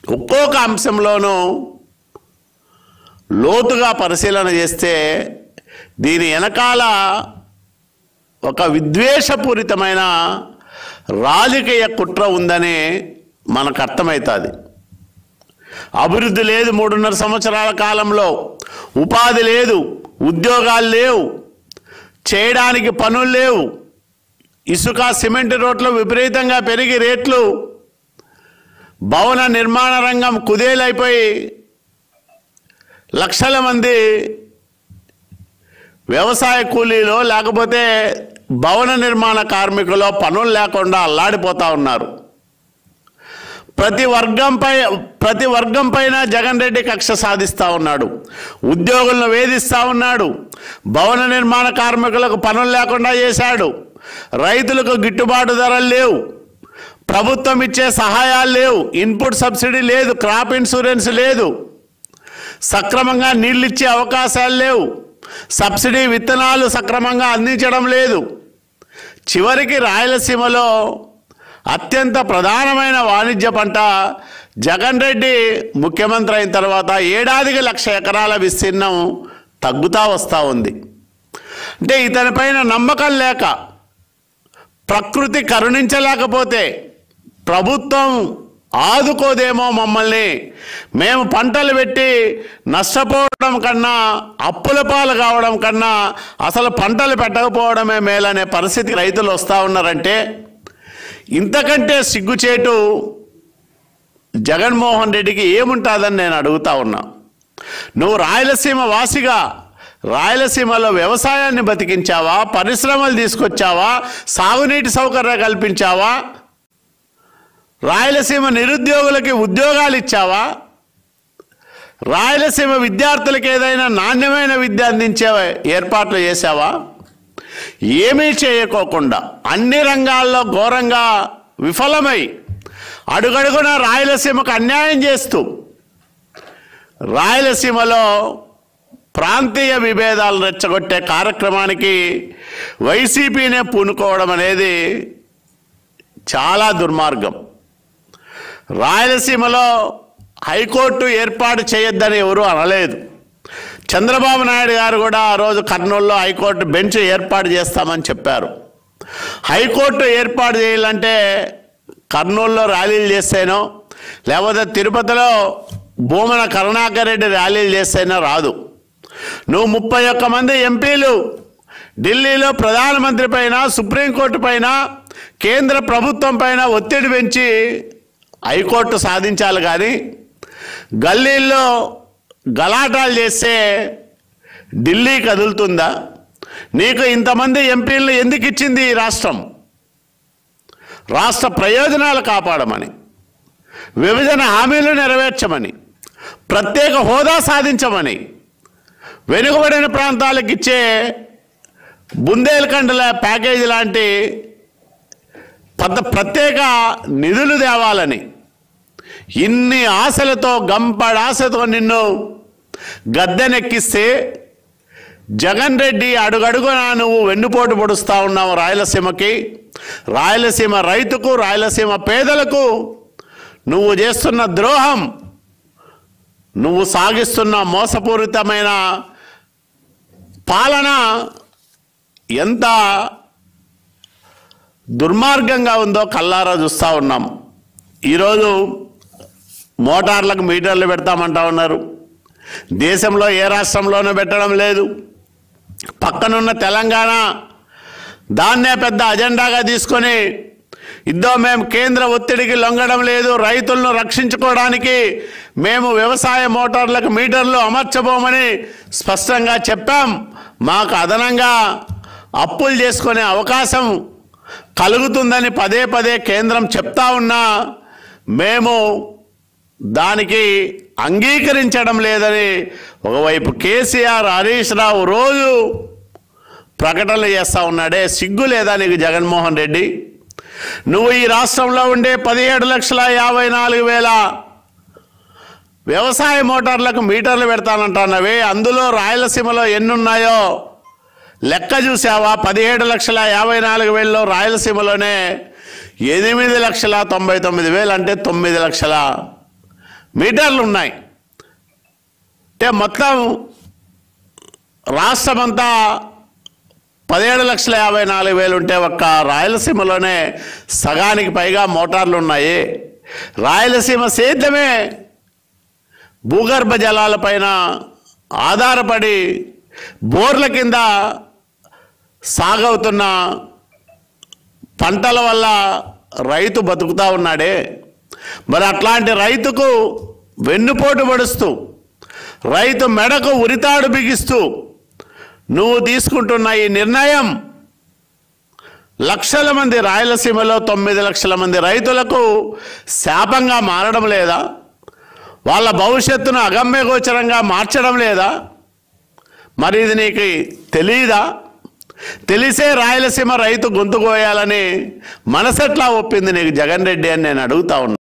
ఒక్కొక్క అంశంలోనూ లోతుగా పరిశీలన చేస్తే దీని వెనకాల ఒక విద్వేషపూరితమైన రాజకీయ కుట్ర ఉందని మనకు అర్థమవుతుంది అభివృద్ధి లేదు మూడున్నర సంవత్సరాల కాలంలో ఉపాధి లేదు ఉద్యోగాలు లేవు చేయడానికి పనులు లేవు ఇసుక సిమెంట్ రోడ్లు విపరీతంగా పెరిగి రేట్లు భవన నిర్మాణ రంగం కుదేలైపోయి లక్షల మంది వ్యవసాయ కూలీలో లేకపోతే భవన నిర్మాణ కార్మికులు పనులు లేకుండా అల్లాడిపోతా ఉన్నారు ప్రతి వర్గంపై ప్రతి వర్గం పైన జగన్ రెడ్డి కక్ష సాధిస్తూ ఉన్నాడు ఉద్యోగులను వేధిస్తూ ఉన్నాడు భవన నిర్మాణ కార్మికులకు పనులు లేకుండా చేశాడు రైతులకు గిట్టుబాటు ధరలు లేవు ప్రభుత్వం ఇచ్చే సహాయాలు లేవు ఇన్పుట్ సబ్సిడీ లేదు క్రాప్ ఇన్సూరెన్స్ లేదు సక్రమంగా నీళ్ళు ఇచ్చే అవకాశాలు లేవు సబ్సిడీ విత్తనాలు సక్రమంగా అందించడం లేదు చివరికి రాయలసీమలో అత్యంత ప్రధానమైన వాణిజ్య పంట జగన్ రెడ్డి ముఖ్యమంత్రి అయిన తర్వాత ఏడాదికి లక్ష ఎకరాల విస్తీర్ణం తగ్గుతా వస్తూ ఉంది అంటే ఇతనిపైన నమ్మకం లేక ప్రకృతి కరుణించలేకపోతే ప్రభుత్వం ఆదుకోదేమో మమ్మల్ని మేము పంటలు పెట్టి నష్టపోవడం కన్నా అప్పుల పాలు కావడం కన్నా అసలు పంటలు పెట్టకపోవడమే మేలనే పరిస్థితి రైతులు వస్తూ ఉన్నారంటే ఇంతకంటే సిగ్గుచేటు జగన్మోహన్ రెడ్డికి ఏముంటుందని నేను అడుగుతా ఉన్నా నువ్వు రాయలసీమ వాసిగా రాయలసీమలో వ్యవసాయాన్ని బతికించావా పరిశ్రమలు తీసుకొచ్చావా సాగునీటి సౌకర్యం కల్పించావా రాయలసీమ నిరుద్యోగులకి ఉద్యోగాలు ఇచ్చావా రాయలసీమ విద్యార్థులకు ఏదైనా నాణ్యమైన విద్య అందించే ఏర్పాట్లు చేశావా ఏమీ చేయకోకుండా అన్ని రంగాల్లో ఘోరంగా విఫలమై అడుగడుగున రాయలసీమకు అన్యాయం చేస్తూ రాయలసీమలో ప్రాంతీయ విభేదాలు రెచ్చగొట్టే కార్యక్రమానికి వైసీపీనే పూనుకోవడం అనేది చాలా దుర్మార్గం రాయలసీమలో హైకోర్టు ఏర్పాటు చేయొద్దని ఎవరూ అనలేదు చంద్రబాబు నాయుడు గారు కూడా ఆ రోజు కర్నూలులో హైకోర్టు బెంచ్ ఏర్పాటు చేస్తామని చెప్పారు హైకోర్టు ఏర్పాటు చేయాలంటే కర్నూలులో ర్యాలీలు చేస్తేనో లేకపోతే తిరుపతిలో భూమన కరుణాకర్ రెడ్డి ర్యాలీలు చేస్తేనో రాదు నువ్వు ముప్పై ఒక్క మంది ఎంపీలు ఢిల్లీలో ప్రధానమంత్రి పైన సుప్రీంకోర్టు పైన కేంద్ర ప్రభుత్వం పైన ఒత్తిడి పెంచి హైకోర్టు సాధించాలి కానీ గల్లీల్లో గలాటాలు చేస్తే ఢిల్లీ కదులుతుందా నీకు ఇంతమంది ఎంపీలను ఎందుకు ఇచ్చింది ఈ రాష్ట్రం రాష్ట్ర ప్రయోజనాలు కాపాడమని విభజన హామీలు నెరవేర్చమని ప్రత్యేక హోదా సాధించమని వెనుకబడిన ప్రాంతాలకు ఇచ్చే బుందేల్ఖండ్ల ప్యాకేజీ లాంటి పెద్ద ప్రత్యేక నిధులు తేవాలని ఇన్ని ఆశలతో గంపడాశతో నిన్ను గద్దెనెక్కిస్తే జగన్ రెడ్డి అడుగడుగున నువ్వు వెన్నుపోటు పొడుస్తా ఉన్నావు రాయలసీమకి రాయలసీమ రైతుకు రాయలసీమ పేదలకు నువ్వు చేస్తున్న ద్రోహం నువ్వు సాగిస్తున్న మోసపూరితమైన పాలన ఎంత దుర్మార్గంగా ఉందో కల్లారా చూస్తూ ఉన్నాం ఈరోజు మోటార్లకు మీటర్లు పెడతామంటా ఉన్నారు దేశంలో ఏ రాష్ట్రంలోనూ పెట్టడం లేదు పక్కనున్న తెలంగాణ దాన్నే పెద్ద అజెండాగా తీసుకొని ఇద్దో మేము కేంద్ర ఒత్తిడికి లొంగడం లేదు రైతులను రక్షించుకోవడానికి మేము వ్యవసాయ మోటార్లకు మీటర్లు అమర్చబోమని స్పష్టంగా చెప్పాం మాకు అదనంగా అప్పులు చేసుకునే అవకాశం కలుగుతుందని పదే పదే కేంద్రం చెప్తా ఉన్నా మేము దానికి అంగీకరించడం లేదని ఒకవైపు కేసీఆర్ హరీష్ రావు రోజు ప్రకటనలు చేస్తూ ఉన్నాడే సిగ్గు లేదా నీకు జగన్మోహన్ రెడ్డి నువ్వు ఈ రాష్ట్రంలో ఉండే పదిహేడు లక్షల యాభై నాలుగు వేల వ్యవసాయ మోటార్లకు మీటర్లు పెడతానంటున్నవి అందులో రాయలసీమలో ఎన్నున్నాయో లెక్క చూసావా పదిహేడు లక్షల యాభై నాలుగు వేలలో రాయలసీమలోనే ఎనిమిది లక్షల తొంభై తొమ్మిది వేలు అంటే తొమ్మిది లక్షల మీటర్లు ఉన్నాయి అంటే మొత్తం రాష్ట్రమంతా పదిహేడు లక్షల యాభై నాలుగు వేలు ఉంటే ఒక్క రాయలసీమలోనే సగానికి పైగా మోటార్లు ఉన్నాయి రాయలసీమ సేద్యమే భూగర్భ జలాలపైన ఆధారపడి బోర్ల కింద సాగవుతున్న పంటల వల్ల రైతు బతుకుతా ఉన్నాడే మరి అట్లాంటి రైతుకు వెన్నుపోటు పడుస్తూ రైతు మెడకు ఉరితాడు బిగిస్తూ నువ్వు తీసుకుంటున్న ఈ నిర్ణయం లక్షల మంది రాయలసీమలో తొమ్మిది లక్షల మంది రైతులకు శాపంగా మారడం లేదా వాళ్ళ భవిష్యత్తును అగమ్యగోచరంగా మార్చడం లేదా మరి ఇది నీకు తెలియదా తెలిసే రాయలసీమ రైతు గొంతు కోయాలని మనసెట్లా ఒప్పింది నీకు జగన్ రెడ్డి అని నేను అడుగుతా ఉన్నా